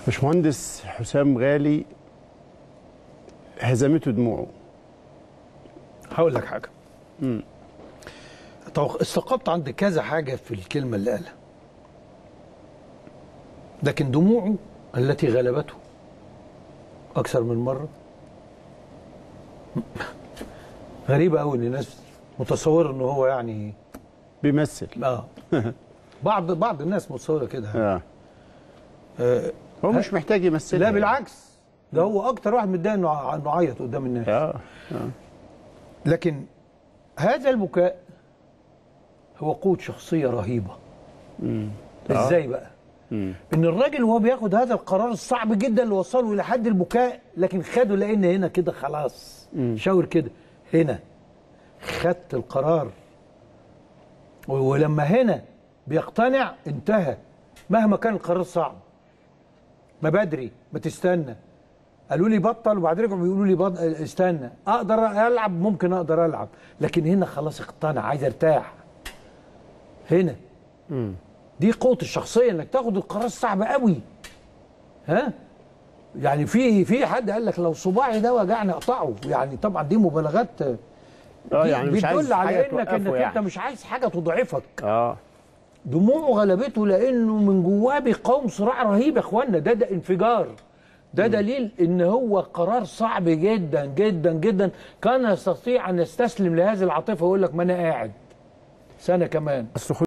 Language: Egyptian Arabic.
باشمهندس حسام غالي هزمته دموعه هقول لك حاجه طب استقبت عند كذا حاجه في الكلمه اللي قالها لكن دموعه التي غلبته اكثر من مره غريبه قوي ان الناس متصوره ان هو يعني بيمثل اه بعض بعض الناس متصوره كده اه آه هو مش محتاج يمثل لا بالعكس ده هو اكتر واحد متضايق انه انه عيط قدام الناس اه لكن هذا البكاء هو قوة شخصية رهيبة ازاي بقى مم. ان الراجل وهو بياخد هذا القرار الصعب جدا اللي وصله الى حد البكاء لكن خده لان هنا كده خلاص شاور كده هنا خدت القرار و- ولما هنا بيقتنع انتهى مهما كان القرار صعب ما بدري ما تستنى قالوا لي بطل وبعد رجعوا بيقولوا لي بط... استنى اقدر العب ممكن اقدر العب لكن هنا خلاص اقتنع عايز ارتاح هنا دي قوه الشخصيه انك تاخد القرار الصعب قوي ها يعني في في حد قال لك لو صباعي ده وجعني اقطعه يعني طبعا دي مبالغات اه دي يعني مش عايز بتدل على حاجة انك توقفه انك انت يعني. مش عايز حاجه تضعفك اه دموعه غلبته لانه من جواه بيقاوم صراع رهيب يا اخوانا ده ده انفجار ده دليل ان هو قرار صعب جدا جدا جدا كان يستطيع ان يستسلم لهذه العاطفه ويقول لك ما انا قاعد سنه كمان اصل